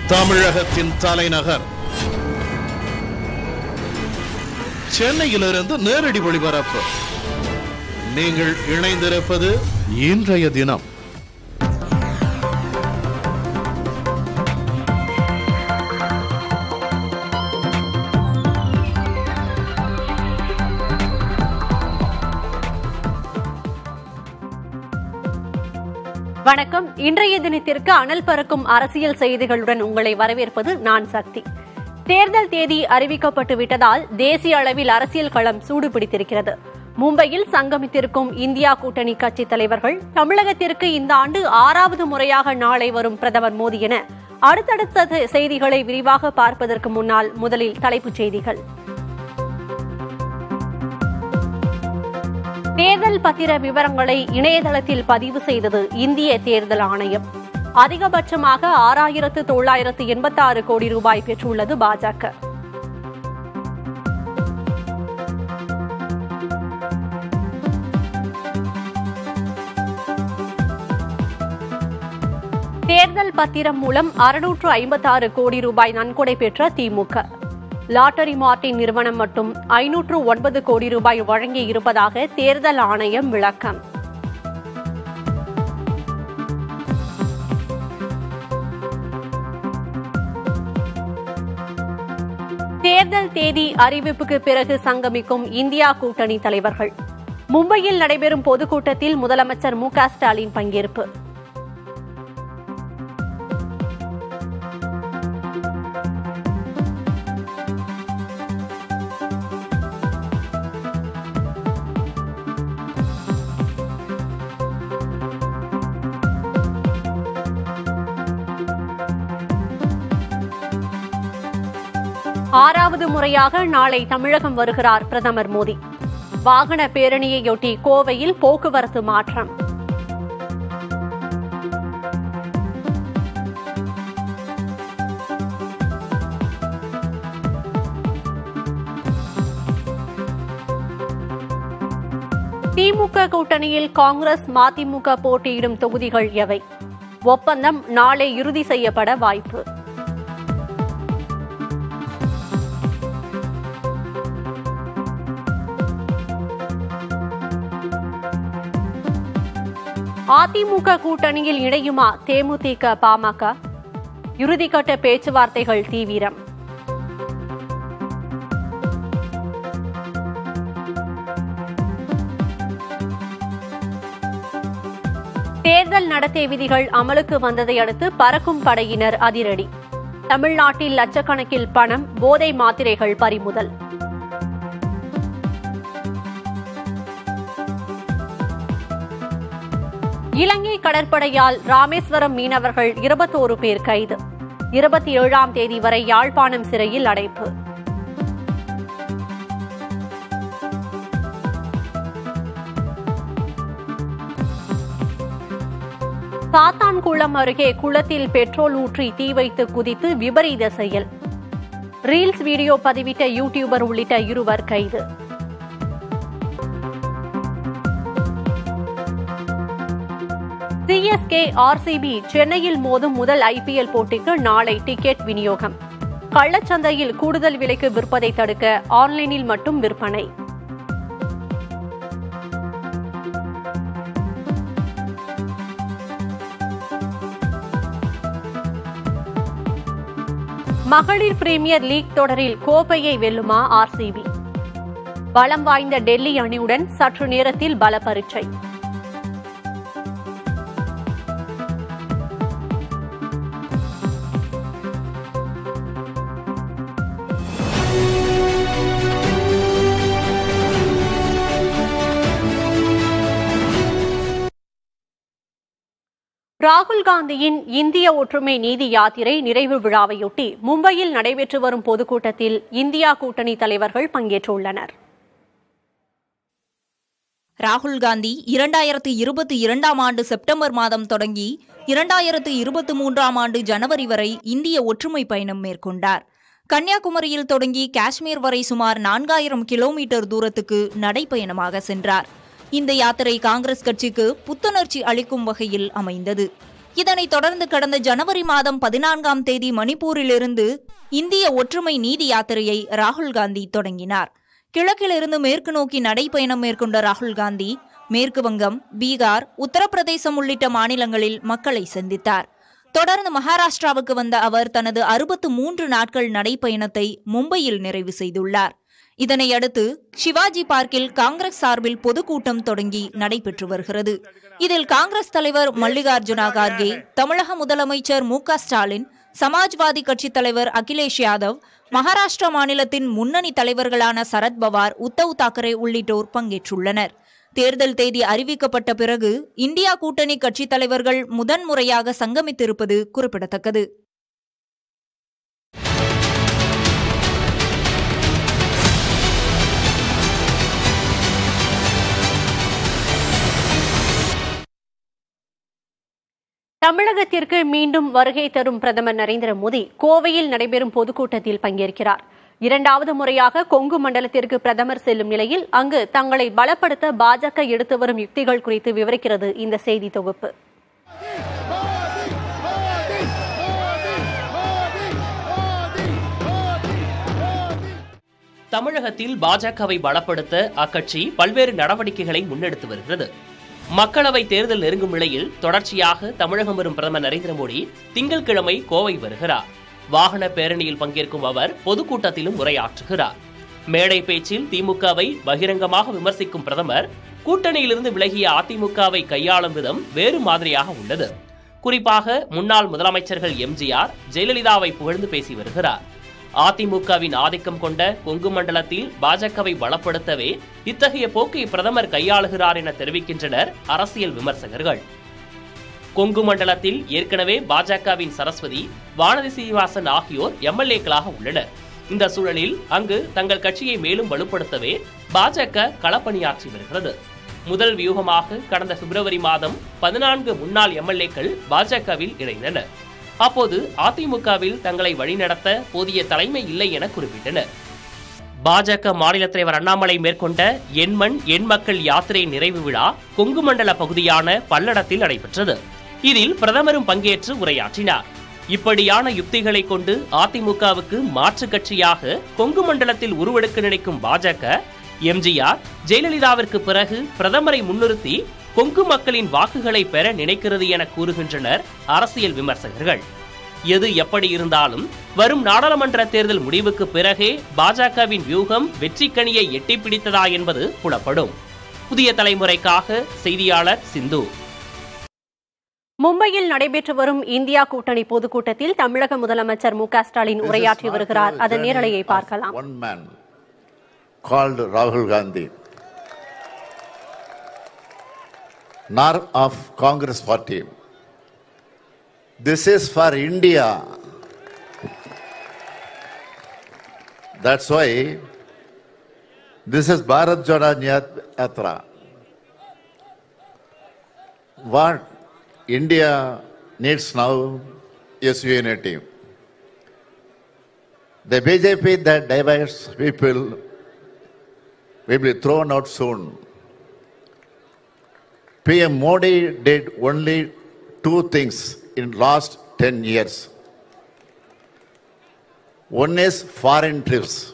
தமிழகத்தின் தலைநகர் சென்னையிலிருந்து நேரடி ஒளிபரப்பு நீங்கள் இணைந்திருப்பது இன்றைய தினம் வணக்கம் இன்றைய தினத்திற்கு அனல் பறக்கும் அரசியல் செய்திகளுடன் உங்களை வரவேற்பது நான் சக்தி தேர்தல் தேதி அறிவிக்கப்பட்டு விட்டதால் தேசிய அளவில் அரசியல் களம் சூடு பிடித்திருக்கிறது மும்பையில் சங்கமித்திருக்கும் இந்தியா கூட்டணி கட்சித் தலைவர்கள் தமிழகத்திற்கு இந்த ஆண்டு ஆறாவது முறையாக நாளை வரும் பிரதமர் மோடி என அடுத்தடுத்த செய்திகளை விரிவாக பார்ப்பதற்கு முன்னால் முதலில் தலைப்புச் செய்திகள் தேர்தல் பத்திர விவரங்களை இணையதளத்தில் பதிவு செய்தது இந்திய தேர்தல் ஆணையம் அதிகபட்சமாக ஆறாயிரத்து தொள்ளாயிரத்து எண்பத்தாறு கோடி ரூபாய் பெற்றுள்ளது பாஜக தேர்தல் பத்திரம் மூலம் அறுநூற்று ஐம்பத்தாறு கோடி ரூபாய் நன்கொடை பெற்ற திமுக லாட்டரி மார்ட்டின் நிறுவனம் மட்டும் ஐநூற்று ஒன்பது கோடி ரூபாய் வழங்கி இருப்பதாக தேர்தல் ஆணையம் விளக்கம் தேர்தல் தேதி அறிவிப்புக்கு பிறகு சங்கமிக்கும் இந்தியா கூட்டணி தலைவர்கள் மும்பையில் நடைபெறும் பொதுக்கூட்டத்தில் முதலமைச்சர் மு க ஸ்டாலின் பங்கேற்பு ஆறாவது முறையாக நாளை தமிழகம் வருகிறார் பிரதமர் மோடி வாகன பேரணியையொட்டி கோவையில் போக்குவரத்து மாற்றம் திமுக கூட்டணியில் காங்கிரஸ் மதிமுக போட்டியிடும் தொகுதிகள் எவை ஒப்பந்தம் நாளை இறுதி செய்யப்பட வாய்ப்பு அதிமுக கூட்டணியில் இணையுமா தேமுதிக பாமக இறுதிக்கட்ட பேச்சுவார்த்தைகள் தீவிரம் தேர்தல் நடத்தை விதிகள் அமலுக்கு வந்ததை அடுத்து பறக்கும் படையினர் அதிரடி தமிழ்நாட்டில் லட்சக்கணக்கில் பணம் போதை மாத்திரைகள் பறிமுதல் இலங்கை கடற்படையால் ராமேஸ்வரம் மீனவர்கள் இருபத்தோரு பேர் கைது இருபத்தி ஏழாம் தேதி வரை யாழ்ப்பாணம் சிறையில் அடைப்பு சாத்தான்குளம் அருகே குளத்தில் பெட்ரோல் ஊற்றி தீ வைத்து குதித்து விபரீத செயல் ரீல்ஸ் வீடியோ பதிவிட்ட யூடியூபர் உள்ளிட்ட இருவர் கைது சிஎஸ்கே ஆர்சிபி சென்னையில் மோதும் முதல் ஐபிஎல் போட்டிக்கு நாளை டிக்கெட் விநியோகம் கள்ளச்சந்தையில் கூடுதல் விலைக்கு விற்பதை தடுக்க ஆன்லைனில் மட்டும் விற்பனை மகளிர் பிரீமியர் லீக் தொடரில் கோப்பையை வெல்லுமா ஆர்சிபி பலம் வாய்ந்த டெல்லி அணியுடன் சற்று நேரத்தில் பல பரீட்சை ராகுல் காந்தியின் இந்திய ஒற்றுமை நீதி யாத்திரை நிறைவு விழாவையொட்டி மும்பையில் நடைபெற்று வரும் பொதுக்கூட்டத்தில் இந்தியா கூட்டணி தலைவர்கள் பங்கேற்றுள்ளனர் ராகுல் காந்தி இரண்டாயிரத்து இருபத்தி இரண்டாம் ஆண்டு செப்டம்பர் மாதம் தொடங்கி இரண்டாயிரத்து இருபத்தி மூன்றாம் ஆண்டு ஜனவரி வரை இந்திய ஒற்றுமை பயணம் மேற்கொண்டார் கன்னியாகுமரியில் தொடங்கி காஷ்மீர் வரை சுமார் நான்காயிரம் கிலோமீட்டர் தூரத்துக்கு நடைப்பயணமாக சென்றார் இந்த யாத்திரை காங்கிரஸ் கட்சிக்கு புத்துணர்ச்சி அளிக்கும் வகையில் அமைந்தது இதனைத் தொடர்ந்து கடந்த ஜனவரி மாதம் பதினான்காம் தேதி மணிப்பூரிலிருந்து இந்திய ஒற்றுமை நீதி யாத்திரையை ராகுல் காந்தி தொடங்கினார் கிழக்கிலிருந்து மேற்கு நோக்கி நடைப்பயணம் மேற்கொண்ட ராகுல் காந்தி மேற்கு வங்கம் பீகார் உத்தரப்பிரதேசம் உள்ளிட்ட மாநிலங்களில் மக்களை சந்தித்தார் தொடர்ந்து மகாராஷ்டிராவுக்கு வந்த அவர் தனது அறுபத்து மூன்று நாட்கள் நடைப்பயணத்தை மும்பையில் நிறைவு செய்துள்ளார் இதனையடுத்து சிவாஜி பார்க்கில் காங்கிரஸ் சார்பில் பொதுக்கூட்டம் தொடங்கி நடைபெற்று வருகிறது இதில் காங்கிரஸ் தலைவர் மல்லிகார்ஜுனா கார்கே தமிழக முதலமைச்சர் மு க ஸ்டாலின் சமாஜ்வாதி கட்சித் தலைவர் அகிலேஷ் யாதவ் மகாராஷ்டிரா மாநிலத்தின் முன்னணி தலைவர்களான சரத் பவார் உத்தவ் தாக்கரே உள்ளிட்டோர் பங்கேற்றுள்ளனர் தேர்தல் தேதி அறிவிக்கப்பட்ட பிறகு இந்தியா கூட்டணி கட்சித் தலைவர்கள் முதன்முறையாக சங்கமித்திருப்பது குறிப்பிடத்தக்கது தமிழகத்திற்கு மீண்டும் வருகை தரும் பிரதமர் நரேந்திர மோடி கோவையில் நடைபெறும் பொதுக்கூட்டத்தில் பங்கேற்கிறார் இரண்டாவது முறையாக கொங்கு மண்டலத்திற்கு பிரதமர் செல்லும் நிலையில் அங்கு தங்களை பலப்படுத்த பாஜக எடுத்து வரும் யுக்திகள் குறித்து விவரிக்கிறது இந்த செய்தி தொகுப்பு தமிழகத்தில் பாஜகவை பலப்படுத்த அக்கட்சி பல்வேறு நடவடிக்கைகளை முன்னெடுத்து வருகிறது மக்களவை தேர்தல் நெருங்கும் நிலையில் தொடர்ச்சியாக தமிழகம் வரும் பிரதமர் நரேந்திர மோடி திங்கட்கிழமை கோவை வருகிறார் வாகன பேரணியில் பங்கேற்கும் அவர் பொதுக்கூட்டத்திலும் உரையாற்றுகிறார் மேடை பேச்சில் திமுகவை பகிரங்கமாக விமர்சிக்கும் பிரதமர் கூட்டணியிலிருந்து விலகிய அதிமுகவை கையாளும் விதம் வேறு மாதிரியாக உள்ளது குறிப்பாக முன்னாள் முதலமைச்சர்கள் எம்ஜிஆர் ஜெயலலிதாவை புகழ்ந்து பேசி வருகிறார் அதிமுகவின் ஆதிக்கம் கொண்ட கொங்கு மண்டலத்தில் பாஜகவை பலப்படுத்தவே இத்தகைய போக்கை பிரதமர் கையாளுகிறார் என தெரிவிக்கின்றனர் அரசியல் விமர்சகர்கள் கொங்கு மண்டலத்தில் ஏற்கனவே பாஜகவின் சரஸ்வதி வானதி சீனிவாசன் ஆகியோர் எம்எல்ஏக்களாக உள்ளனர் இந்த சூழலில் அங்கு தங்கள் கட்சியை மேலும் வலுப்படுத்தவே பாஜக களப்பணியாற்றி வருகிறது முதல் வியூகமாக கடந்த பிப்ரவரி மாதம் பதினான்கு முன்னாள் எம்எல்ஏக்கள் பாஜகவில் இணைந்தனர் அப்போது அதிமுகவில் தங்களை வழிநடத்த போதிய தலைமை இல்லை என குறிப்பிட்டனர் பாஜக மாநில தலைவர் அண்ணாமலை மேற்கொண்ட என் மண் என் மக்கள் யாத்திரை நிறைவு விழா கொங்கு மண்டல பகுதியான பல்லடத்தில் நடைபெற்றது இதில் பிரதமரும் பங்கேற்று உரையாற்றினார் இப்படியான யுக்திகளை கொண்டு அதிமுகவுக்கு மாற்று கட்சியாக கொங்கு மண்டலத்தில் உருவெடுக்க நினைக்கும் பாஜக எம்ஜிஆர் ஜெயலலிதாவிற்கு பிறகு பிரதமரை முன்னிறுத்தி கொங்கு மக்களின் வாக்குகளை பெற நினைக்கிறது என கூறுகின்றனர் அரசியல் விமர்சகர்கள் எது எப்படி இருந்தாலும் வரும் நாடாளுமன்ற தேர்தல் முடிவுக்கு பிறகே பாஜகவின் வியூகம் வெற்றி கனியை எட்டி பிடித்ததா என்பது புலப்படும் புதிய தலைமுறைக்காக செய்தியாளர் சிந்து மும்பையில் நடைபெற்று வரும் இந்தியா கூட்டணி பொதுக்கூட்டத்தில் தமிழக முதலமைச்சர் மு க ஸ்டாலின் உரையாற்றி வருகிறார் அதன் நேரலையை பார்க்கலாம் One man called Rahul Gandhi, nor of Congress party. This is for India. That's why this is Bharat Jodo Yatra. What India needs now is unity. The BJP that divides people will be thrown out soon. PM Modi did only two things in last 10 years. One is foreign trips.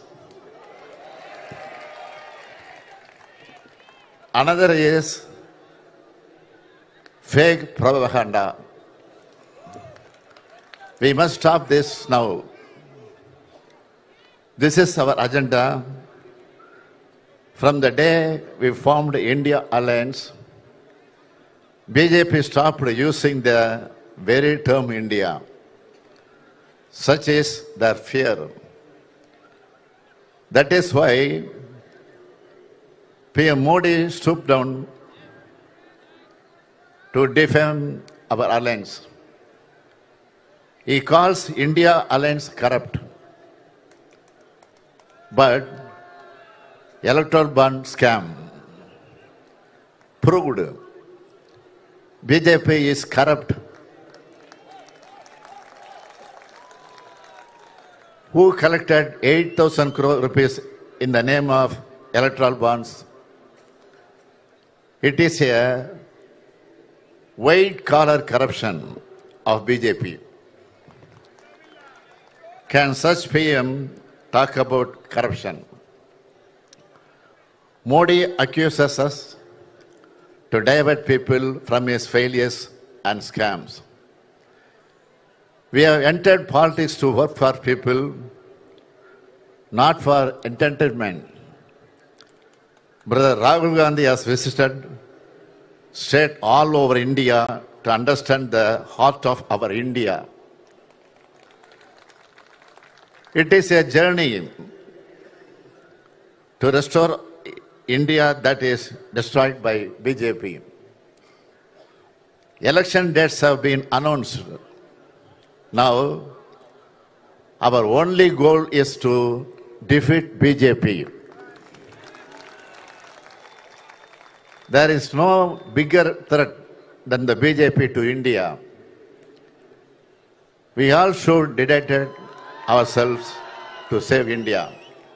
Another is fake propaganda. We must stop this now. This is our agenda. From the day we formed India Alliance, BJP stopped using the very term India. Such is their fear. That is why PM Modi stooped down to defame our alliance. He calls India alliance corrupt. But electoral bond scam proved BJP is corrupt. Who collected 8,000 crore rupees in the name of electoral bonds? It is a white collar corruption of BJP. Can such PM talk about corruption? Modi accuses us to divert people from his failures and scams. We have entered politics to work for people, not for entertainment. Brother Rahul Gandhi has visited state all over India to understand the heart of our India. It is a journey to restore India that is destroyed by BJP. Election dates have been announced. Now, our only goal is to defeat BJP. There is no bigger threat than the BJP to India. We all should dedicate ourselves to save India.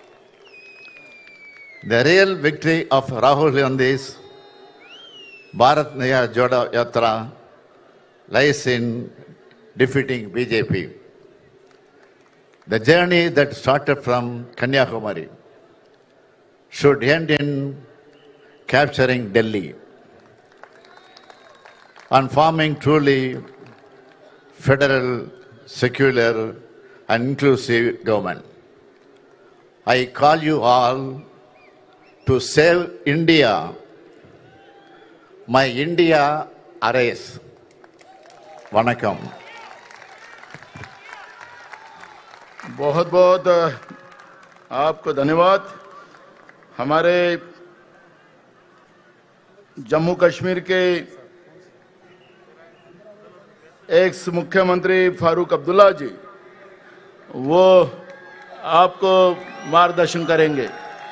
The real victory of Rahul Gandhi's Bharat Naya Jodo Yatra lies in defeating BJP. The journey that started from Kanyakumari should end in capturing Delhi and forming truly federal, secular, and inclusive government. I call you all to save India. My India arise. Vanakkam. बहुत बहुत आपको धन्यवाद हमारे जम्मू कश्मीर के x मुख्यमंत्री फारूक अब्दुल्ला जी वो आपको मार्गदर्शन करेंगे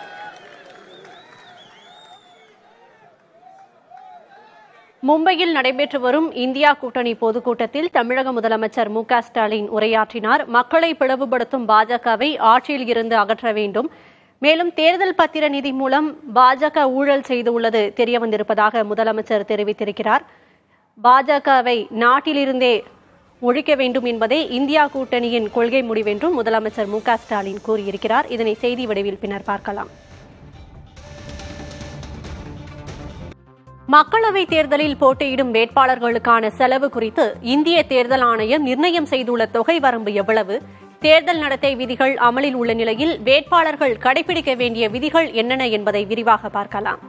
மும்பையில் நடைபெற்று வரும் இந்தியா கூட்டணி பொதுக்கூட்டத்தில் தமிழக முதலமைச்சர் மு க ஸ்டாலின் உரையாற்றினார் மக்களை பிளவுபடுத்தும் பாஜகவை ஆட்சியில் இருந்து அகற்ற வேண்டும் மேலும் தேர்தல் பத்திர நிதி மூலம் பாஜக ஊழல் செய்துள்ளது தெரியவந்திருப்பதாக முதலமைச்சர் தெரிவித்திருக்கிறார் பாஜகவை நாட்டிலிருந்தே ஒழிக்க வேண்டும் என்பதே இந்தியா கூட்டணியின் கொள்கை முடிவென்றும் முதலமைச்சர் மு க ஸ்டாலின் கூறியிருக்கிறார் இதனை செய்தி வடிவில் பின்னர் பார்க்கலாம் மக்களவைத் தேர்தலில் போட்டியிடும் வேட்பாளர்களுக்கான செலவு குறித்து இந்திய தேர்தல் ஆணையம் நிர்ணயம் செய்துள்ள தொகை வரம்பு எவ்வளவு தேர்தல் நடத்தை விதிகள் அமலில் உள்ள நிலையில் வேட்பாளர்கள் கடைபிடிக்க வேண்டிய விதிகள் என்னென்ன என்பதை விரிவாக பார்க்கலாம்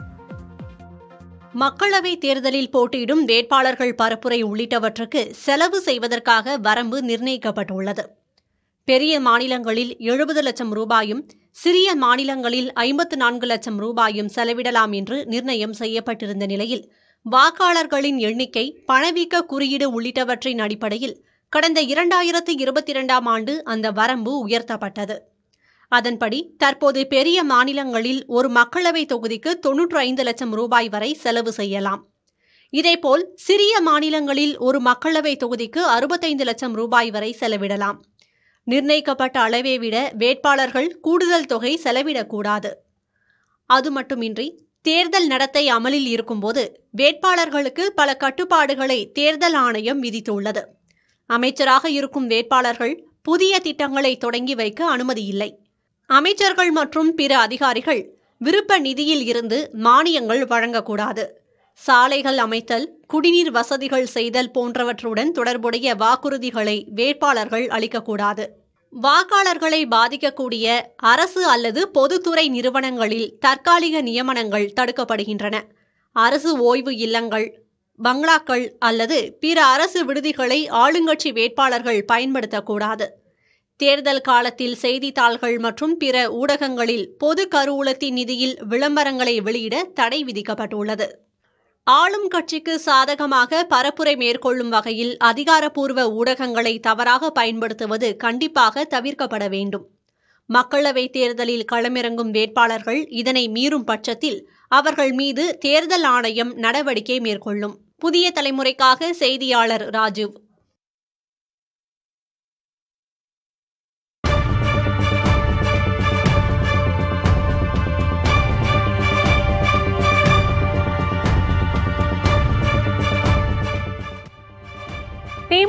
மக்களவைத் தேர்தலில் போட்டியிடும் வேட்பாளர்கள் பரப்புரை உள்ளிட்டவற்றுக்கு செலவு செய்வதற்காக வரம்பு நிர்ணயிக்கப்பட்டுள்ளது பெரிய மாநிலங்களில் எழுபது லட்சம் ரூபாயும் சிறிய மாநிலங்களில் ஐம்பத்து நான்கு லட்சம் ரூபாயும் செலவிடலாம் என்று நிர்ணயம் செய்யப்பட்டிருந்த நிலையில் வாக்காளர்களின் எண்ணிக்கை பணவீக்க குறியீடு உள்ளிட்டவற்றின் அடிப்படையில் கடந்த இரண்டாயிரத்து இருபத்தி இரண்டாம் ஆண்டு அந்த வரம்பு உயர்த்தப்பட்டது அதன்படி தற்போது பெரிய மாநிலங்களில் ஒரு மக்களவை தொகுதிக்கு தொன்னூற்று ஐந்து லட்சம் ரூபாய் வரை செலவு செய்யலாம் இதேபோல் சிறிய மாநிலங்களில் ஒரு மக்களவை தொகுதிக்கு அறுபத்தைந்து லட்சம் ரூபாய் வரை செலவிடலாம் நிர்ணயிக்கப்பட்ட அளவை விட வேட்பாளர்கள் கூடுதல் தொகை செலவிடக்கூடாது அது மட்டுமின்றி தேர்தல் நடத்தை அமலில் இருக்கும்போது வேட்பாளர்களுக்கு பல கட்டுப்பாடுகளை தேர்தல் ஆணையம் விதித்துள்ளது அமைச்சராக இருக்கும் வேட்பாளர்கள் புதிய திட்டங்களை தொடங்கி வைக்க அனுமதி இல்லை அமைச்சர்கள் மற்றும் பிற அதிகாரிகள் விருப்ப நிதியில் இருந்து மானியங்கள் வழங்கக்கூடாது சாலைகள் அமைத்தல் குடிநீர் வசதிகள் செய்தல் போன்றவற்றுடன் தொடர்புடைய வாக்குறுதிகளை வேட்பாளர்கள் அளிக்கக்கூடாது வாக்காளர்களை பாதிக்கக்கூடிய அரசு அல்லது பொதுத்துறை நிறுவனங்களில் தற்காலிக நியமனங்கள் தடுக்கப்படுகின்றன அரசு ஓய்வு இல்லங்கள் பங்களாக்கள் அல்லது பிற அரசு விடுதிகளை ஆளுங்கட்சி வேட்பாளர்கள் பயன்படுத்தக்கூடாது தேர்தல் காலத்தில் செய்தித்தாள்கள் மற்றும் பிற ஊடகங்களில் பொது கருவூலத்தின் நிதியில் விளம்பரங்களை வெளியிட தடை விதிக்கப்பட்டுள்ளது ஆளும் கட்சிக்கு சாதகமாக பரப்புரை மேற்கொள்ளும் வகையில் அதிகாரப்பூர்வ ஊடகங்களை தவறாக பயன்படுத்துவது கண்டிப்பாக தவிர்க்கப்பட வேண்டும் மக்களவைத் தேர்தலில் களமிறங்கும் வேட்பாளர்கள் இதனை மீறும் பட்சத்தில் அவர்கள் மீது தேர்தல் ஆணையம் நடவடிக்கை மேற்கொள்ளும் புதிய தலைமுறைக்காக செய்தியாளர் ராஜீவ்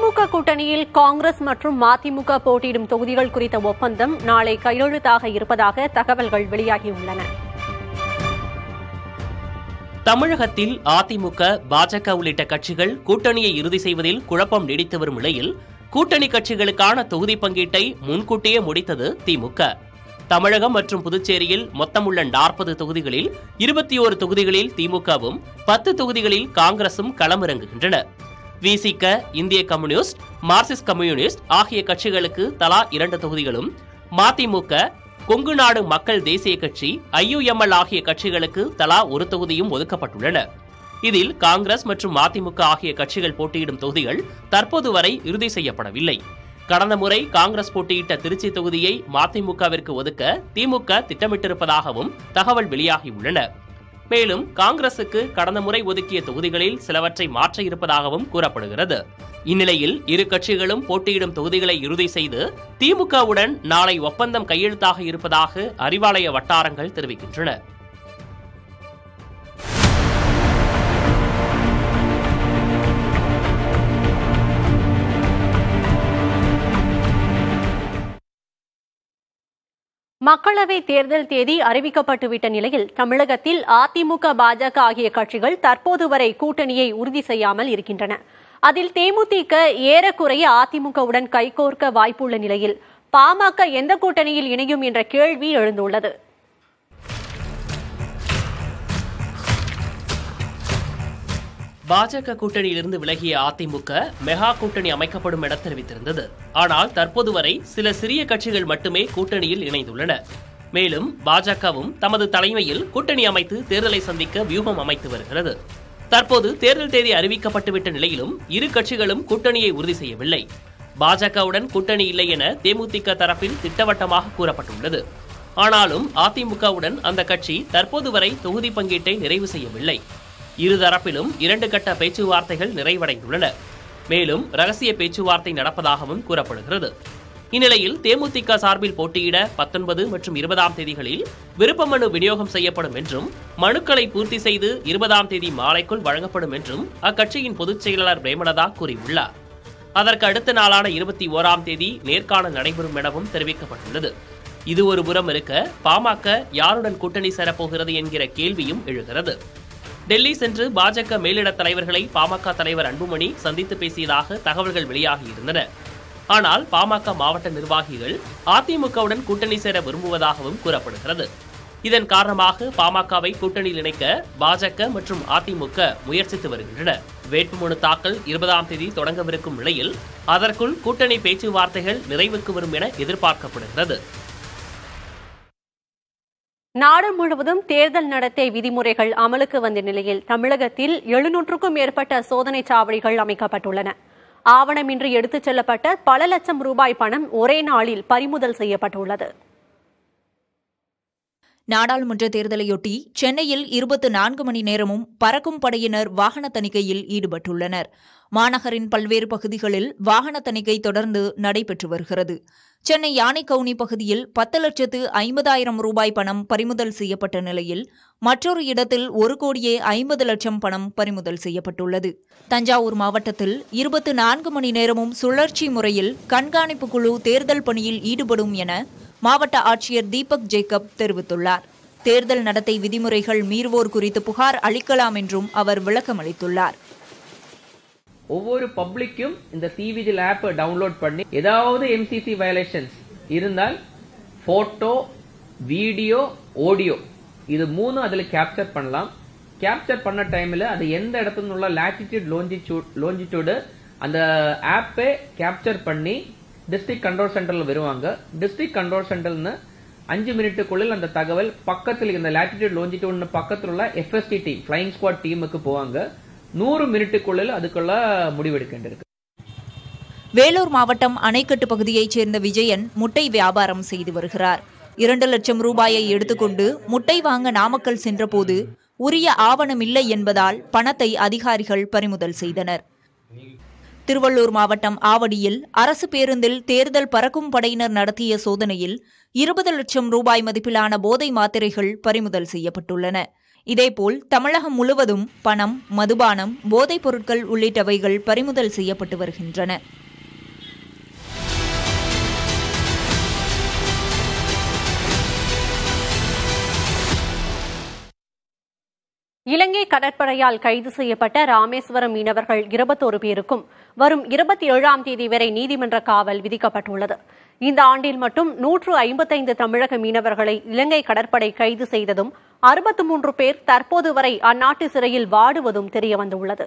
திமுக கூட்டணியில் காங்கிரஸ் மற்றும் மதிமுக போட்டியிடும் தொகுதிகள் குறித்த ஒப்பந்தம் நாளை கையெழுத்தாக இருப்பதாக தகவல்கள் வெளியாகியுள்ளன தமிழகத்தில் அதிமுக பாஜக உள்ளிட்ட கட்சிகள் கூட்டணியை இறுதி செய்வதில் குழப்பம் நீடித்து வரும் நிலையில் கூட்டணி கட்சிகளுக்கான தொகுதி பங்கீட்டை முன்கூட்டியே முடித்தது திமுக தமிழகம் மற்றும் புதுச்சேரியில் மொத்தமுள்ள நாற்பது தொகுதிகளில் இருபத்தி ஓரு தொகுதிகளில் திமுகவும் பத்து தொகுதிகளில் காங்கிரசும் களமிறங்குகின்றன விசிக இந்திய கம்யூனிஸ்ட் மார்க்சிஸ்ட் கம்யூனிஸ்ட் ஆகிய கட்சிகளுக்கு தலா இரண்டு தொகுதிகளும் மதிமுக கொங்கு நாடு மக்கள் தேசிய கட்சி ஐயுஎம்எல் ஆகிய கட்சிகளுக்கு தலா ஒரு தொகுதியும் ஒதுக்கப்பட்டுள்ளன இதில் காங்கிரஸ் மற்றும் மதிமுக ஆகிய கட்சிகள் போட்டியிடும் தொகுதிகள் தற்போது வரை இறுதி செய்யப்படவில்லை கடந்த முறை காங்கிரஸ் போட்டியிட்ட திருச்சி தொகுதியை மதிமுகவிற்கு ஒதுக்க திமுக திட்டமிட்டிருப்பதாகவும் தகவல் வெளியாகியுள்ளன மேலும் காங்கிரசுக்கு கடந்த முறை ஒதுக்கிய தொகுதிகளில் சிலவற்றை மாற்ற இருப்பதாகவும் கூறப்படுகிறது இந்நிலையில் இரு கட்சிகளும் போட்டியிடும் தொகுதிகளை இறுதி செய்து திமுகவுடன் நாளை ஒப்பந்தம் கையெழுத்தாக இருப்பதாக அறிவாலய வட்டாரங்கள் தெரிவிக்கின்றன மக்களவை தேர்தல் தேதி அறிவிக்கப்பட்டுவிட்ட நிலையில் தமிழகத்தில் அதிமுக பாஜக ஆகிய கட்சிகள் தற்போது வரை கூட்டணியை உறுதி செய்யாமல் இருக்கின்றன அதில் தேமுதிக ஏறக்குறைய அதிமுகவுடன் கைகோர்க்க வாய்ப்புள்ள நிலையில் பாமக எந்த கூட்டணியில் இணையும் என்ற கேள்வி எழுந்துள்ளது பாஜக கூட்டணியிலிருந்து விலகிய அதிமுக மெகா கூட்டணி அமைக்கப்படும் என தெரிவித்திருந்தது ஆனால் தற்போது வரை சில சிறிய கட்சிகள் மட்டுமே கூட்டணியில் இணைந்துள்ளன மேலும் பாஜகவும் தமது தலைமையில் கூட்டணி அமைத்து தேர்தலை சந்திக்க வியூகம் அமைத்து வருகிறது தற்போது தேர்தல் தேதி அறிவிக்கப்பட்டுவிட்ட நிலையிலும் இரு கட்சிகளும் கூட்டணியை உறுதி செய்யவில்லை பாஜகவுடன் கூட்டணி இல்லை என தேமுதிக தரப்பில் திட்டவட்டமாக கூறப்பட்டுள்ளது ஆனாலும் அதிமுகவுடன் அந்த கட்சி தற்போது வரை தொகுதி பங்கீட்டை நிறைவு செய்யவில்லை இருதரப்பிலும் இரண்டு கட்ட பேச்சுவார்த்தைகள் நிறைவடைந்துள்ளன மேலும் ரகசிய பேச்சுவார்த்தை நடப்பதாகவும் கூறப்படுகிறது இந்நிலையில் தேமுதிக சார்பில் போட்டியிட பத்தொன்பது மற்றும் இருபதாம் தேதிகளில் விருப்ப மனு விநியோகம் செய்யப்படும் என்றும் மனுக்களை பூர்த்தி செய்து இருபதாம் தேதி மாலைக்குள் வழங்கப்படும் என்றும் அக்கட்சியின் பொதுச் செயலாளர் பிரேமலதா கூறியுள்ளார் அதற்கு அடுத்த நாளான இருபத்தி ஓராம் தேதி நேர்காணல் நடைபெறும் எனவும் தெரிவிக்கப்பட்டுள்ளது இது ஒரு புறம் இருக்க பாமக யாருடன் கூட்டணி சேரப்போகிறது என்கிற கேள்வியும் எழுகிறது டெல்லி சென்று பாஜக மேலிட தலைவர்களை பாமக தலைவர் அன்புமணி சந்தித்து பேசியதாக தகவல்கள் வெளியாகியிருந்தன ஆனால் பாமக மாவட்ட நிர்வாகிகள் அதிமுகவுடன் கூட்டணி சேர விரும்புவதாகவும் கூறப்படுகிறது இதன் காரணமாக பாமகவை கூட்டணியில் இணைக்க பாஜக மற்றும் அதிமுக முயற்சித்து வருகின்றன வேட்புமனு தாக்கல் இருபதாம் தேதி தொடங்கவிருக்கும் நிலையில் அதற்குள் கூட்டணி பேச்சுவார்த்தைகள் நிறைவுக்கு வரும் என எதிர்பார்க்கப்படுகிறது நாடு முழுவதும் தேர்தல் நடத்தை விதிமுறைகள் அமலுக்கு வந்த நிலையில் தமிழகத்தில் எழுநூற்றுக்கும் மேற்பட்ட சோதனைச் சாவடிகள் அமைக்கப்பட்டுள்ளன ஆவணமின்றி எடுத்துச் செல்லப்பட்ட பல லட்சம் ரூபாய் பணம் ஒரே நாளில் பறிமுதல் செய்யப்பட்டுள்ளது நாடாளுமன்ற தேர்தலையொட்டி சென்னையில் இருபத்து நான்கு மணி நேரமும் பறக்கும் படையினர் வாகன தணிக்கையில் ஈடுபட்டுள்ளனர் மாநகரின் பல்வேறு பகுதிகளில் வாகன தணிக்கை தொடர்ந்து நடைபெற்று வருகிறது சென்னை யானைக்கவுனி பகுதியில் பத்து லட்சத்து ஐம்பதாயிரம் ரூபாய் பணம் பறிமுதல் செய்யப்பட்ட நிலையில் மற்றொரு இடத்தில் ஒரு கோடியே ஐம்பது லட்சம் பணம் பறிமுதல் செய்யப்பட்டுள்ளது தஞ்சாவூர் மாவட்டத்தில் இருபத்து நான்கு மணி நேரமும் சுழற்சி முறையில் கண்காணிப்பு குழு தேர்தல் பணியில் ஈடுபடும் என மாவட்ட ஆட்சியர் தீபக் ஜேக்கப் தெரிவித்துள்ளார் தேர்தல் நடத்தை விதிமுறைகள் மீறுவோர் குறித்து புகார் அளிக்கலாம் என்றும் அவர் விளக்கமளித்துள்ளார் ஒவ்வொரு பப்ளிக்கும் இந்த சிவிஜில் ஆப் டவுன்லோட் பண்ணி ஏதாவது எம்சிசி வயலேஷன்ஸ் இருந்தால் போட்டோ வீடியோ ஆடியோ இது மூணும் அதுல கேப்சர் பண்ணலாம் கேப்சர் பண்ண டைம்ல அது எந்த இடத்துல உள்ள லாட்டிடியூட் லோஞ்சிடியூட் லோஞ்சிடியூடு அந்த ஆப்பை கேப்சர் பண்ணி டிஸ்ட்ரிக்ட் கண்ட்ரோல் சென்டர்ல வருவாங்க டிஸ்ட்ரிக்ட் கண்ட்ரோல் சென்டர்னு அஞ்சு மினிட்டுக்குள்ள அந்த தகவல் பக்கத்தில் இந்த லாட்டிடியூட் லோஞ்சிடியூட் பக்கத்தில் உள்ள எஃப்எஸ்டி டீம் ஃபிளைங் ஸ்குவாட் டீமுக்கு போவாங்க நூறு மினிட்டுக்குள்ள அதுக்குள்ள முடிவெடுக்க வேண்டியிருக்கு வேலூர் மாவட்டம் அணைக்கட்டு பகுதியைச் சேர்ந்த விஜயன் முட்டை வியாபாரம் செய்து வருகிறார் இரண்டு லட்சம் ரூபாயை எடுத்துக்கொண்டு முட்டை வாங்க நாமக்கல் சென்றபோது உரிய ஆவணம் இல்லை என்பதால் பணத்தை அதிகாரிகள் பறிமுதல் செய்தனர் திருவள்ளூர் மாவட்டம் ஆவடியில் அரசு பேருந்தில் தேர்தல் பறக்கும் படையினர் நடத்திய சோதனையில் இருபது லட்சம் ரூபாய் மதிப்பிலான போதை மாத்திரைகள் பறிமுதல் செய்யப்பட்டுள்ளன இதேபோல் தமிழகம் முழுவதும் பணம் மதுபானம் போதைப் பொருட்கள் உள்ளிட்டவைகள் பறிமுதல் செய்யப்பட்டு வருகின்றன இலங்கை கடற்படையால் கைது செய்யப்பட்ட ராமேஸ்வரம் மீனவர்கள் இருபத்தோரு பேருக்கும் வரும் இருபத்தி ஏழாம் தேதி வரை நீதிமன்ற காவல் விதிக்கப்பட்டுள்ளது இந்த ஆண்டில் மட்டும் நூற்று ஐம்பத்தைந்து தமிழக மீனவர்களை இலங்கை கடற்படை கைது செய்ததும் அறுபத்து மூன்று பேர் தற்போது வரை அந்நாட்டு சிறையில் வாடுவதும் தெரியவந்துள்ளது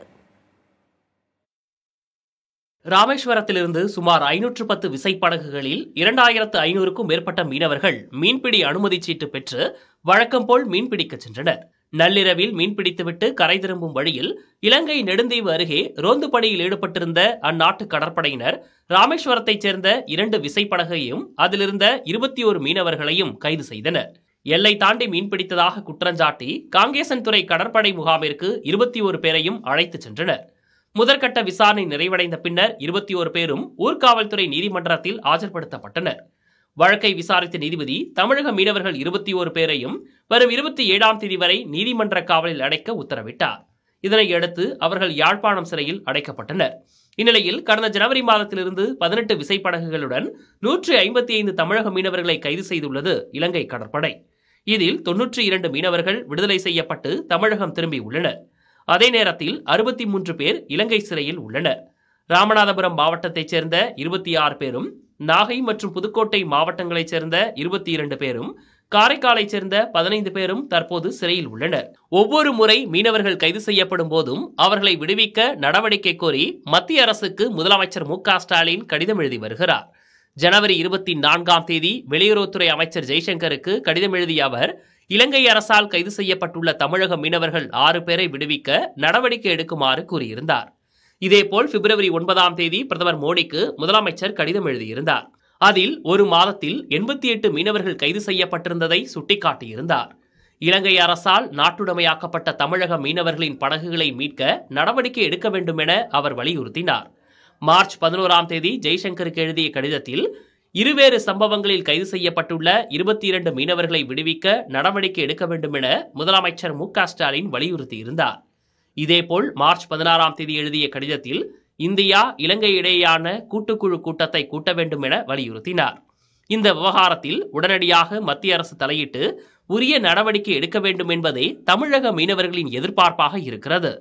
ராமேஸ்வரத்திலிருந்து சுமார் ஐநூற்று பத்து விசைப்படகுகளில் இரண்டாயிரத்து ஐநூறுக்கும் மேற்பட்ட மீனவர்கள் மீன்பிடி அனுமதி சீட்டு பெற்று வழக்கம் போல் மீன்பிடிக்கச் சென்றனர் நள்ளிரவில் மீன்பிடித்துவிட்டு கரை திரும்பும் வழியில் இலங்கை நெடுந்தீவு அருகே ரோந்து பணியில் ஈடுபட்டிருந்த அந்நாட்டு கடற்படையினர் ராமேஸ்வரத்தைச் சேர்ந்த இரண்டு விசைப்படகையும் அதிலிருந்த இருபத்தி ஒரு மீனவர்களையும் கைது செய்தனர் எல்லை தாண்டி மீன்பிடித்ததாக குற்றஞ்சாட்டி காங்கேசன்துறை கடற்படை முகாமிற்கு இருபத்தி ஒரு பேரையும் அழைத்துச் சென்றனர் முதற்கட்ட விசாரணை நிறைவடைந்த பின்னர் இருபத்தி ஒரு பேரும் ஊர்காவல்துறை நீதிமன்றத்தில் ஆஜர்படுத்தப்பட்டனர் வழக்கை விசாரித்த நீதிபதி தமிழக மீனவர்கள் இருபத்தி ஒரு பேரையும் வரும் இருபத்தி ஏழாம் தேதி வரை நீதிமன்ற காவலில் அடைக்க உத்தரவிட்டார் இதனையடுத்து அவர்கள் யாழ்ப்பாணம் சிறையில் அடைக்கப்பட்டனர் இந்நிலையில் கடந்த ஜனவரி மாதத்திலிருந்து பதினெட்டு விசைப்படகுகளுடன் நூற்றி ஐம்பத்தி ஐந்து தமிழக மீனவர்களை கைது செய்துள்ளது இலங்கை கடற்படை இதில் தொன்னூற்றி இரண்டு மீனவர்கள் விடுதலை செய்யப்பட்டு தமிழகம் திரும்பியுள்ளனர் அதே நேரத்தில் அறுபத்தி மூன்று பேர் இலங்கை சிறையில் உள்ளனர் ராமநாதபுரம் மாவட்டத்தைச் சேர்ந்த இருபத்தி ஆறு பேரும் நாகை மற்றும் புதுக்கோட்டை மாவட்டங்களைச் சேர்ந்த இருபத்தி இரண்டு பேரும் காரைக்காலைச் சேர்ந்த பதினைந்து பேரும் தற்போது சிறையில் உள்ளனர் ஒவ்வொரு முறை மீனவர்கள் கைது செய்யப்படும் போதும் அவர்களை விடுவிக்க நடவடிக்கை கோரி மத்திய அரசுக்கு முதலமைச்சர் மு க ஸ்டாலின் கடிதம் எழுதி வருகிறார் ஜனவரி இருபத்தி நான்காம் தேதி வெளியுறவுத்துறை அமைச்சர் ஜெய்சங்கருக்கு கடிதம் எழுதிய அவர் இலங்கை அரசால் கைது செய்யப்பட்டுள்ள தமிழக மீனவர்கள் ஆறு பேரை விடுவிக்க நடவடிக்கை எடுக்குமாறு கூறியிருந்தார் இதேபோல் பிப்ரவரி ஒன்பதாம் தேதி பிரதமர் மோடிக்கு முதலமைச்சர் கடிதம் எழுதியிருந்தார் அதில் ஒரு மாதத்தில் எண்பத்தி எட்டு மீனவர்கள் கைது செய்யப்பட்டிருந்ததை சுட்டிக்காட்டியிருந்தார் இலங்கை அரசால் நாட்டுடைமையாக்கப்பட்ட தமிழக மீனவர்களின் படகுகளை மீட்க நடவடிக்கை எடுக்க வேண்டும் என அவர் வலியுறுத்தினார் மார்ச் பதினோராம் தேதி ஜெய்சங்கருக்கு எழுதிய கடிதத்தில் இருவேறு சம்பவங்களில் கைது செய்யப்பட்டுள்ள இருபத்தி இரண்டு மீனவர்களை விடுவிக்க நடவடிக்கை எடுக்க வேண்டும் என முதலமைச்சர் மு க ஸ்டாலின் வலியுறுத்தியிருந்தார் இதேபோல் மார்ச் பதினாறாம் தேதி எழுதிய கடிதத்தில் இந்தியா இலங்கை இடையேயான கூட்டுக்குழு கூட்டத்தை கூட்ட வேண்டும் என வலியுறுத்தினார் இந்த விவகாரத்தில் உடனடியாக மத்திய அரசு தலையிட்டு உரிய நடவடிக்கை எடுக்க வேண்டும் என்பதே தமிழக மீனவர்களின் எதிர்பார்ப்பாக இருக்கிறது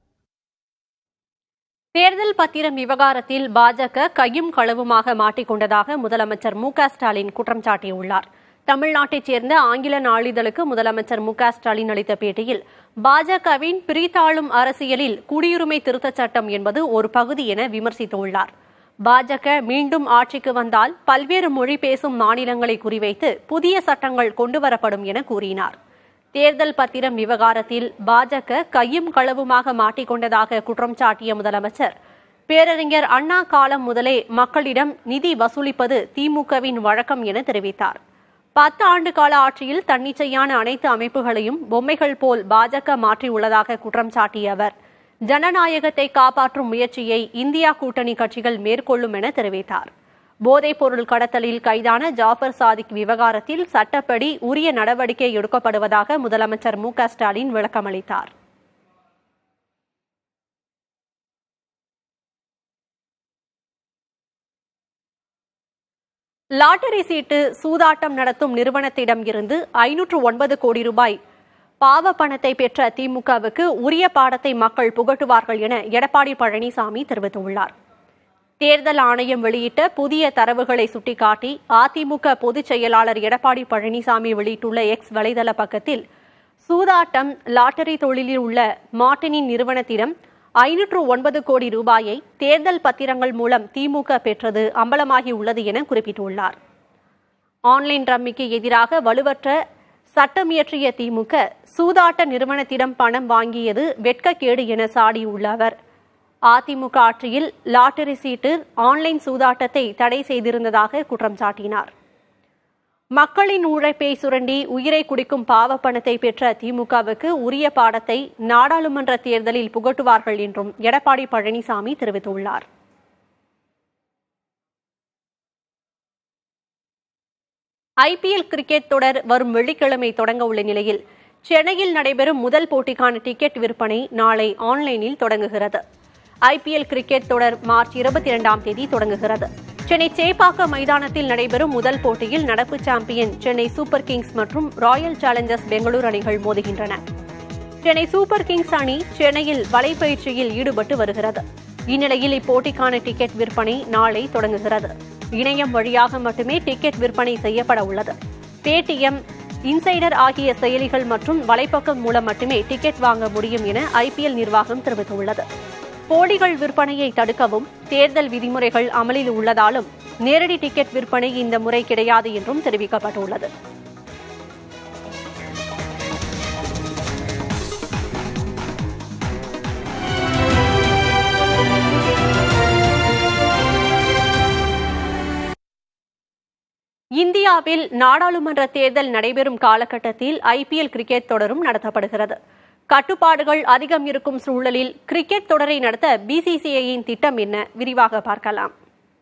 தேர்தல் பத்திரம் விவகாரத்தில் பாஜக கையும் களவுமாக மாட்டிக்கொண்டதாக முதலமைச்சர் மு க ஸ்டாலின் குற்றம் சாட்டியுள்ளார் தமிழ்நாட்டைச் சேர்ந்த ஆங்கில நாளிதழுக்கு முதலமைச்சர் மு க ஸ்டாலின் அளித்த பேட்டியில் பாஜகவின் பிரித்தாளும் அரசியலில் குடியுரிமை திருத்தச் சட்டம் என்பது ஒரு பகுதி என விமர்சித்துள்ளார் பாஜக மீண்டும் ஆட்சிக்கு வந்தால் பல்வேறு மொழி பேசும் மாநிலங்களை குறிவைத்து புதிய சட்டங்கள் கொண்டுவரப்படும் என கூறினார் தேர்தல் பத்திரம் விவகாரத்தில் பாஜக கையும் களவுமாக மாட்டிக்கொண்டதாக குற்றம் சாட்டிய முதலமைச்சர் பேரறிஞர் அண்ணா காலம் முதலே மக்களிடம் நிதி வசூலிப்பது திமுகவின் வழக்கம் என தெரிவித்தார் பத்து ஆண்டு கால ஆட்சியில் தன்னிச்சையான அனைத்து அமைப்புகளையும் பொம்மைகள் போல் பாஜக மாற்றியுள்ளதாக குற்றம் சாட்டிய அவர் ஜனநாயகத்தை காப்பாற்றும் முயற்சியை இந்தியா கூட்டணி கட்சிகள் மேற்கொள்ளும் என தெரிவித்தார் போதைப் பொருள் கடத்தலில் கைதான ஜாஃபர் சாதிக் விவகாரத்தில் சட்டப்படி உரிய நடவடிக்கை எடுக்கப்படுவதாக முதலமைச்சர் மு க ஸ்டாலின் விளக்கமளித்தார் லாட்டரி சீட்டு சூதாட்டம் நடத்தும் நிறுவனத்திடம் இருந்து ஐநூற்று ஒன்பது கோடி ரூபாய் பாவ பணத்தை பெற்ற திமுகவுக்கு உரிய பாடத்தை மக்கள் புகட்டுவார்கள் என எடப்பாடி பழனிசாமி தெரிவித்துள்ளார் தேர்தல் ஆணையம் வெளியிட்ட புதிய தரவுகளை சுட்டிக்காட்டி அதிமுக பொதுச் செயலாளர் எடப்பாடி பழனிசாமி வெளியிட்டுள்ள எக்ஸ் வலைதள பக்கத்தில் சூதாட்டம் லாட்டரி தொழிலில் உள்ள மார்டினின் நிறுவனத்திடம் ஐநூற்று ஒன்பது கோடி ரூபாயை தேர்தல் பத்திரங்கள் மூலம் திமுக பெற்றது அம்பலமாகி உள்ளது என குறிப்பிட்டுள்ளார் ஆன்லைன் ரம்மிக்கு எதிராக வலுவற்ற சட்டம் இயற்றிய திமுக சூதாட்ட நிறுவனத்திடம் பணம் வாங்கியது வெட்கக்கேடு என சாடியுள்ள அவர் அதிமுக ஆட்சியில் லாட்டரி சீட்டு ஆன்லைன் சூதாட்டத்தை தடை செய்திருந்ததாக குற்றம் சாட்டினார் மக்களின் உழைப்பை சுரண்டி உயிரை குடிக்கும் பாவ பணத்தை பெற்ற திமுகவுக்கு உரிய பாடத்தை நாடாளுமன்ற தேர்தலில் புகட்டுவார்கள் என்றும் எடப்பாடி பழனிசாமி தெரிவித்துள்ளார் ஐபிஎல் கிரிக்கெட் தொடர் வரும் வெள்ளிக்கிழமை தொடங்க உள்ள நிலையில் சென்னையில் நடைபெறும் முதல் போட்டிக்கான டிக்கெட் விற்பனை நாளை ஆன்லைனில் தொடங்குகிறது ஐபிஎல் கிரிக்கெட் தொடர் மார்ச் இருபத்தி இரண்டாம் தேதி தொடங்குகிறது சென்னை சேப்பாக்கம் மைதானத்தில் நடைபெறும் முதல் போட்டியில் நடப்பு சாம்பியன் சென்னை சூப்பர் கிங்ஸ் மற்றும் ராயல் சேலஞ்சர்ஸ் பெங்களூரு அணிகள் மோதுகின்றன சென்னை சூப்பர் கிங்ஸ் அணி சென்னையில் வலைப்பயிற்சியில் ஈடுபட்டு வருகிறது இந்நிலையில் இப்போட்டிக்கான டிக்கெட் விற்பனை நாளை தொடங்குகிறது இணையம் வழியாக மட்டுமே டிக்கெட் விற்பனை செய்யப்பட உள்ளது பேடிஎம் இன்சைடர் ஆகிய செயலிகள் மற்றும் வலைப்பக்கம் மூலம் மட்டுமே டிக்கெட் வாங்க முடியும் என ஐபிஎல் நிர்வாகம் தெரிவித்துள்ளது போலிகள் விற்பனையை தடுக்கவும் தேர்தல் விதிமுறைகள் அமலில் உள்ளதாலும் நேரடி டிக்கெட் விற்பனை இந்த முறை கிடையாது என்றும் தெரிவிக்கப்பட்டுள்ளது இந்தியாவில் நாடாளுமன்ற தேர்தல் நடைபெறும் காலகட்டத்தில் ஐபிஎல் கிரிக்கெட் தொடரும் நடத்தப்படுகிறது கட்டுப்பாடுகள் அதிகம் இருக்கும் சூழலில் கிரிக்கெட் தொடரை நடத்த பிசிசிஐயின் திட்டம் என்ன விரிவாக பார்க்கலாம்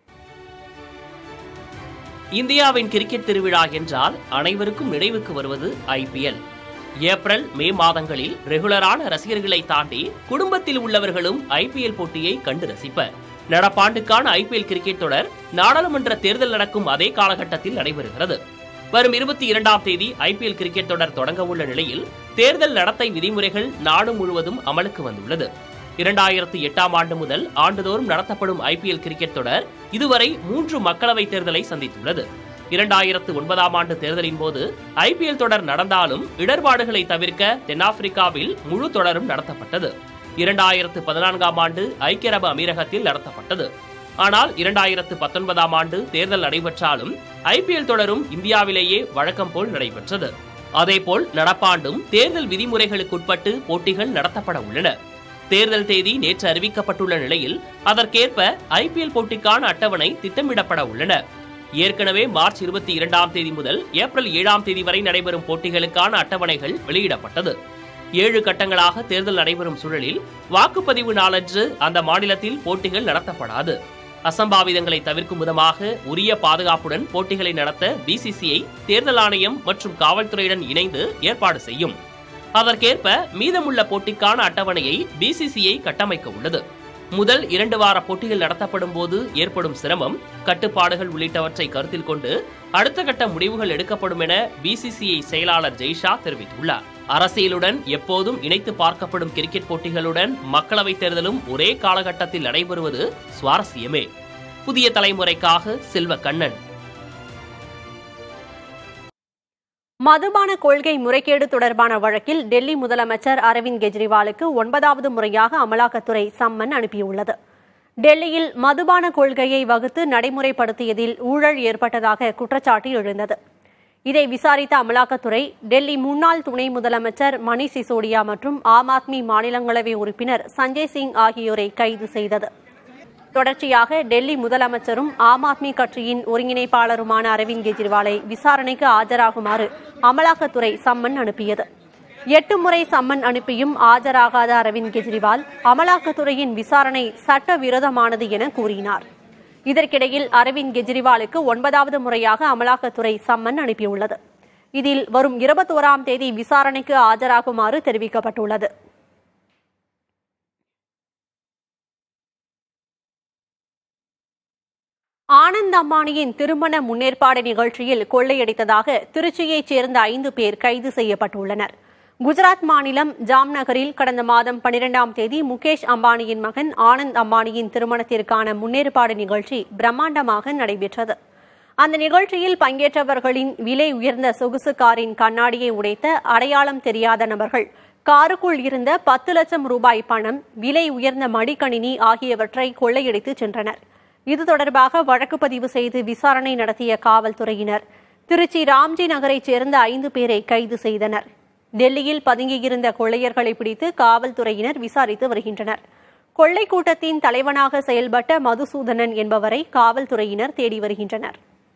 இந்தியாவின் கிரிக்கெட் திருவிழா என்றால் அனைவருக்கும் நினைவுக்கு வருவது ஐபிஎல் ஏப்ரல் மே மாதங்களில் ரெகுலரான ரசிகர்களை தாண்டி குடும்பத்தில் உள்ளவர்களும் ஐபிஎல் போட்டியை கண்டு ரசிப்பர் நடப்பாண்டுக்கான ஐபிஎல் கிரிக்கெட் தொடர் நாடாளுமன்ற தேர்தல் நடக்கும் அதே காலகட்டத்தில் நடைபெறுகிறது வரும் இருபத்தி இரண்டாம் தேதி ஐபிஎல் கிரிக்கெட் தொடர் தொடங்க உள்ள நிலையில் தேர்தல் நடத்தை விதிமுறைகள் நாடு முழுவதும் அமலுக்கு வந்துள்ளது இரண்டாயிரத்து எட்டாம் ஆண்டு முதல் ஆண்டுதோறும் நடத்தப்படும் ஐபிஎல் கிரிக்கெட் தொடர் இதுவரை மூன்று மக்களவைத் தேர்தலை சந்தித்துள்ளது இரண்டாயிரத்து ஒன்பதாம் ஆண்டு தேர்தலின் போது ஐபிஎல் தொடர் நடந்தாலும் இடர்பாடுகளை தவிர்க்க தென்னாப்பிரிக்காவில் முழு தொடரும் நடத்தப்பட்டது இரண்டாயிரத்து பதினான்காம் ஆண்டு ஐக்கிய அரபு அமீரகத்தில் நடத்தப்பட்டது ஆனால் இரண்டாயிரத்து பத்தொன்பதாம் ஆண்டு தேர்தல் நடைபெற்றாலும் ஐபிஎல் தொடரும் இந்தியாவிலேயே வழக்கம் போல் நடைபெற்றது அதேபோல் நடப்பாண்டும் தேர்தல் விதிமுறைகளுக்குட்பட்டு போட்டிகள் நடத்தப்பட உள்ளன தேர்தல் தேதி நேற்று அறிவிக்கப்பட்டுள்ள நிலையில் அதற்கேற்ப ஐபிஎல் போட்டிக்கான அட்டவணை திட்டமிடப்பட உள்ளன ஏற்கனவே மார்ச் இருபத்தி இரண்டாம் தேதி முதல் ஏப்ரல் ஏழாம் தேதி வரை நடைபெறும் போட்டிகளுக்கான அட்டவணைகள் வெளியிடப்பட்டது ஏழு கட்டங்களாக தேர்தல் நடைபெறும் சூழலில் வாக்குப்பதிவு நாளன்று அந்த மாநிலத்தில் போட்டிகள் நடத்தப்படாது அசம்பாவிதங்களை தவிர்க்கும் விதமாக உரிய பாதுகாப்புடன் போட்டிகளை நடத்த பிசிசிஐ தேர்தல் ஆணையம் மற்றும் காவல்துறையுடன் இணைந்து ஏற்பாடு செய்யும் அதற்கேற்ப மீதமுள்ள போட்டிக்கான அட்டவணையை பிசிசிஐ கட்டமைக்க உள்ளது முதல் இரண்டு வார போட்டிகள் நடத்தப்படும் போது ஏற்படும் சிரமம் கட்டுப்பாடுகள் உள்ளிட்டவற்றை கருத்தில் கொண்டு அடுத்த கட்ட முடிவுகள் எடுக்கப்படும் என பிசிசிஐ செயலாளர் ஜெய்ஷா தெரிவித்துள்ளார் அரசியலுடன் எப்போதும் இணைத்து பார்க்கப்படும் கிரிக்கெட் போட்டிகளுடன் மக்களவைத் தேர்தலும் ஒரே காலகட்டத்தில் நடைபெறுவது சுவாரஸ்யமே புதிய தலைமுறைக்காக செல்வ கண்ணன் மதுபான கொள்கை முறைகேடு தொடர்பான வழக்கில் டெல்லி முதலமைச்சர் அரவிந்த் கெஜ்ரிவாலுக்கு ஒன்பதாவது முறையாக அமலாக்கத்துறை சம்மன் அனுப்பியுள்ளது டெல்லியில் மதுபான கொள்கையை வகுத்து நடைமுறைப்படுத்தியதில் ஊழல் ஏற்பட்டதாக குற்றச்சாட்டு எழுந்தது இதை விசாரித்த அமலாக்கத்துறை டெல்லி முன்னாள் துணை முதலமைச்சர் மணிஷ் சிசோடியா மற்றும் ஆம் ஆத்மி மாநிலங்களவை உறுப்பினர் சஞ்சய் சிங் ஆகியோரை கைது செய்தது தொடர்ச்சியாக டெல்லி முதலமைச்சரும் ஆம் ஆத்மி கட்சியின் ஒருங்கிணைப்பாளருமான அரவிந்த் கெஜ்ரிவாலை விசாரணைக்கு ஆஜராகுமாறு அமலாக்கத்துறை சம்மன் அனுப்பியது எட்டு முறை சம்மன் அனுப்பியும் ஆஜராகாத அரவிந்த் கெஜ்ரிவால் அமலாக்கத்துறையின் விசாரணை சட்டவிரோதமானது என கூறினார் இதற்கிடையில் அரவிந்த் கெஜ்ரிவாலுக்கு ஒன்பதாவது முறையாக அமலாக்கத்துறை சம்மன் அனுப்பியுள்ளது இதில் வரும் இருபத்தோராம் தேதி விசாரணைக்கு ஆஜராகுமாறு தெரிவிக்கப்பட்டுள்ளது ஆனந்த் அம்பானியின் திருமண முன்னேற்பாடு நிகழ்ச்சியில் கொள்ளையடித்ததாக திருச்சியைச் சேர்ந்த ஐந்து பேர் கைது செய்யப்பட்டுள்ளனர் குஜராத் மாநிலம் ஜாம்நகரில் கடந்த மாதம் பனிரெண்டாம் தேதி முகேஷ் அம்பானியின் மகன் ஆனந்த் அம்பானியின் திருமணத்திற்கான முன்னேற்பாடு நிகழ்ச்சி பிரம்மாண்டமாக நடைபெற்றது அந்த நிகழ்ச்சியில் பங்கேற்றவர்களின் விலை உயர்ந்த சொகுசு காரின் கண்ணாடியை உடைத்த அடையாளம் தெரியாத நபர்கள் காருக்குள் இருந்த பத்து லட்சம் ரூபாய் பணம் விலை உயர்ந்த மடிக்கணினி ஆகியவற்றை கொள்ளையடித்து சென்றனர் இது தொடர்பாக வழக்கு பதிவு செய்து விசாரணை நடத்திய காவல்துறையினர் திருச்சி ராம்ஜி நகரைச் சேர்ந்த ஐந்து பேரை கைது செய்தனர் டெல்லியில் பதுங்கியிருந்த கொள்ளையர்களை பிடித்து காவல்துறையினர் விசாரித்து வருகின்றனர் கொள்ளை கூட்டத்தின் தலைவனாக செயல்பட்ட மதுசூதனன் என்பவரை காவல்துறையினர் தேடி வருகின்றனர்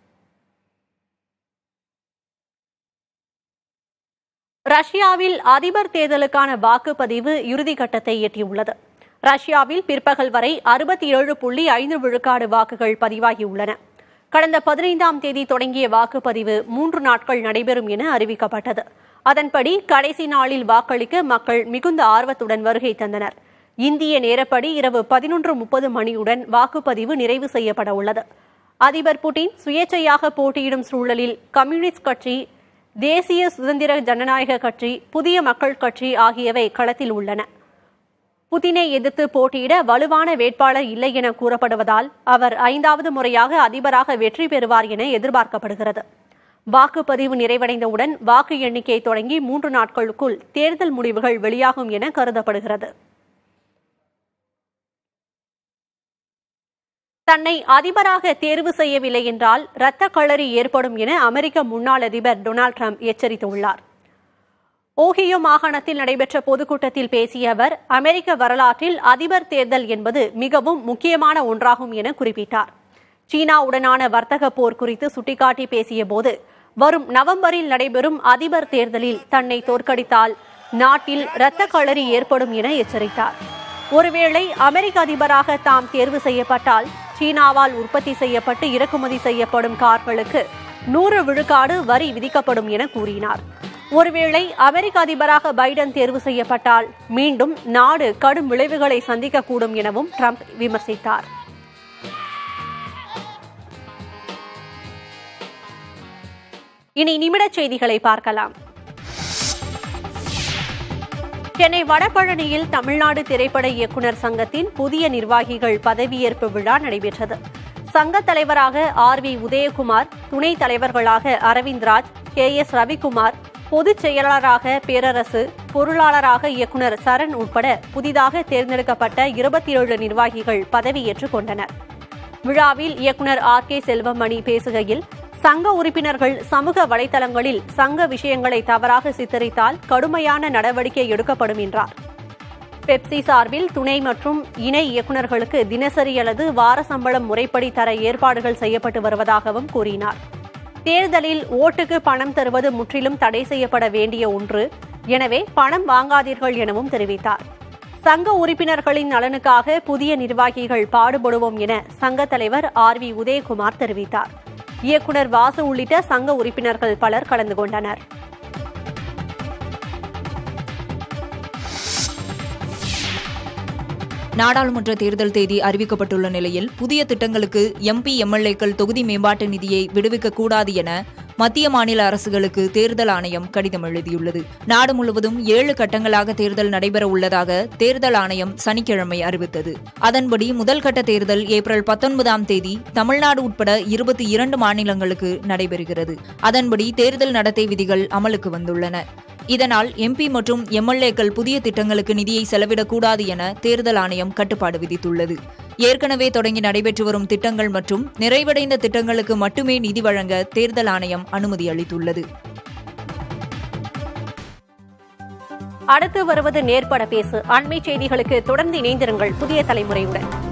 ரஷ்யாவில் அதிபர் தேர்தலுக்கான வாக்குப்பதிவு இறுதிக்கட்டத்தை எட்டியுள்ளது ரஷ்யாவில் பிற்பகல் வரை அறுபத்தி ஏழு புள்ளி ஐந்து விழுக்காடு வாக்குகள் பதிவாகியுள்ளன கடந்த பதினைந்தாம் தேதி தொடங்கிய வாக்குப்பதிவு மூன்று நாட்கள் நடைபெறும் என அறிவிக்கப்பட்டது அதன்படி கடைசி நாளில் வாக்களிக்க மக்கள் மிகுந்த ஆர்வத்துடன் வருகை தந்தனர் இந்திய நேரப்படி இரவு பதினொன்று முப்பது மணியுடன் வாக்குப்பதிவு நிறைவு செய்யப்பட உள்ளது அதிபர் புட்டின் சுயேட்சையாக போட்டியிடும் சூழலில் கம்யூனிஸ்ட் கட்சி தேசிய சுதந்திர ஜனநாயக கட்சி புதிய மக்கள் கட்சி ஆகியவை களத்தில் உள்ளன புதினை எதிர்த்து போட்டியிட வலுவான வேட்பாளர் இல்லை என கூறப்படுவதால் அவர் ஐந்தாவது முறையாக அதிபராக வெற்றி பெறுவார் என எதிர்பார்க்கப்படுகிறது வாக்குப்பதிவு நிறைவடைந்தவுடன் வாக்கு எண்ணிக்கை தொடங்கி மூன்று நாட்களுக்குள் தேர்தல் முடிவுகள் வெளியாகும் என கருதப்படுகிறது தன்னை அதிபராக தேர்வு செய்யவில்லை என்றால் இரத்த களறி ஏற்படும் என அமெரிக்க முன்னாள் அதிபர் டொனால்டு ட்ரம்ப் எச்சரித்துள்ளார் ஓஹியோ மாகாணத்தில் நடைபெற்ற பொதுக்கூட்டத்தில் பேசிய அவர் அமெரிக்க வரலாற்றில் அதிபர் தேர்தல் என்பது மிகவும் முக்கியமான ஒன்றாகும் என குறிப்பிட்டார் சீனாவுடனான வர்த்தக போர் குறித்து சுட்டிக்காட்டி பேசிய போது வரும் நவம்பரில் நடைபெறும் அதிபர் தேர்தலில் தன்னை தோற்கடித்தால் நாட்டில் இரத்த களறி ஏற்படும் என எச்சரித்தார் ஒருவேளை அமெரிக்க அதிபராக தாம் தேர்வு செய்யப்பட்டால் சீனாவால் உற்பத்தி செய்யப்பட்டு இறக்குமதி செய்யப்படும் கார்களுக்கு நூறு விழுக்காடு வரி விதிக்கப்படும் என கூறினார் ஒருவேளை அமெரிக்க அதிபராக பைடன் தேர்வு செய்யப்பட்டால் மீண்டும் நாடு கடும் விளைவுகளை சந்திக்கக்கூடும் எனவும் ட்ரம்ப் விமர்சித்தார் இனி நிமிடச் செய்திகளை பார்க்கலாம் சென்னை வடபழனியில் தமிழ்நாடு திரைப்பட இயக்குநர் சங்கத்தின் புதிய நிர்வாகிகள் பதவியேற்பு விழா நடைபெற்றது சங்க தலைவராக ஆர் வி உதயகுமார் துணைத் தலைவர்களாக அரவிந்த்ராஜ் கே எஸ் ரவிக்குமார் பொதுச் செயலாளராக பேரரசு பொருளாளராக இயக்குநர் சரண் உட்பட புதிதாக தேர்ந்தெடுக்கப்பட்ட இருபத்தி ஏழு நிர்வாகிகள் பதவியேற்றுக் கொண்டனர் விழாவில் இயக்குநர் ஆர் கே செல்வமணி பேசுகையில் சங்க உறுப்பினர்கள் சமூக வலைதளங்களில் சங்க விஷயங்களை தவறாக சித்தரித்தால் கடுமையான நடவடிக்கை எடுக்கப்படும் என்றார் பெப்சி சார்பில் துணை மற்றும் இணை இயக்குநர்களுக்கு தினசரி அல்லது வார சம்பளம் முறைப்படி தர ஏற்பாடுகள் செய்யப்பட்டு வருவதாகவும் கூறினார் தேர்தலில் ஓட்டுக்கு பணம் தருவது முற்றிலும் தடை செய்யப்பட வேண்டிய ஒன்று எனவே பணம் வாங்காதீர்கள் எனவும் தெரிவித்தார் சங்க உறுப்பினர்களின் நலனுக்காக புதிய நிர்வாகிகள் பாடுபடுவோம் என சங்க தலைவர் ஆர் வி உதயகுமார் தெரிவித்தார் இயக்குநர் வாசு உள்ளிட்ட சங்க உறுப்பினர்கள் பலர் கலந்து கொண்டனர் நாடாளுமன்ற தேர்தல் தேதி அறிவிக்கப்பட்டுள்ள நிலையில் புதிய திட்டங்களுக்கு எம்பி எம்எல்ஏக்கள் தொகுதி மேம்பாட்டு நிதியை விடுவிக்க கூடாது என மத்திய மாநில அரசுகளுக்கு தேர்தல் ஆணையம் கடிதம் எழுதியுள்ளது நாடு முழுவதும் ஏழு கட்டங்களாக தேர்தல் நடைபெற உள்ளதாக தேர்தல் ஆணையம் சனிக்கிழமை அறிவித்தது அதன்படி முதல் கட்ட தேர்தல் ஏப்ரல் பத்தொன்பதாம் தேதி தமிழ்நாடு உட்பட இருபத்தி இரண்டு மாநிலங்களுக்கு நடைபெறுகிறது அதன்படி தேர்தல் நடத்தை விதிகள் அமலுக்கு வந்துள்ளன இதனால் எம்பி மற்றும் எம்எல்ஏக்கள் புதிய திட்டங்களுக்கு நிதியை செலவிடக்கூடாது என தேர்தல் ஆணையம் கட்டுப்பாடு விதித்துள்ளது ஏற்கனவே தொடங்கி நடைபெற்று வரும் திட்டங்கள் மற்றும் நிறைவடைந்த திட்டங்களுக்கு மட்டுமே நிதி வழங்க தேர்தல் ஆணையம் அனுமதி அளித்துள்ளது அடுத்து வருவது நேர்பட பேசு அண்மை செய்திகளுக்கு தொடர்ந்து இணைந்திருங்கள் புதிய தலைமுறையுடன்